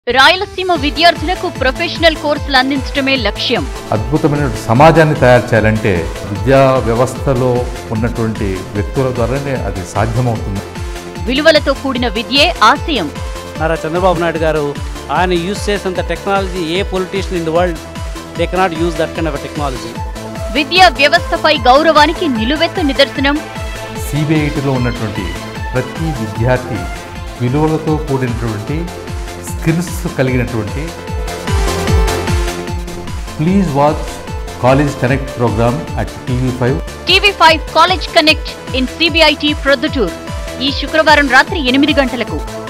రాయలసీమ విద్యార్థులకు ప్రొఫెషనల్ కోర్సులు అందించడమే లక్ష్యం అద్భుతమైన సమాజాన్ని తయారు చేయాలంటే విద్యా వ్యవస్థలో ఉన్నటువంటి వ్యక్తుల ద్వారానే అది సాధ్యమవుతుంది విలువలతో కూడిన విద్యే ఆశయం నారా చంద్రబాబు నాయుడు గారు ఆయన యూజ్ చేసేంత technology a politician in the world they cannot use that kind of technology విద్యా వ్యవస్థపై గౌరవానికి నిలువెత్తు నిదర్శనం సిబిఐటిలో ఉన్నటువంటి ప్రతి విద్యార్థి విలువలతో కూడినటువంటి స్కిల్స్ కలిగినటువంటి please watch college connect programme at TV five TV five college connect in CBIT Proddatur ఈ శుక్రవారం రాత్రి ఎనిమిది గంటలకు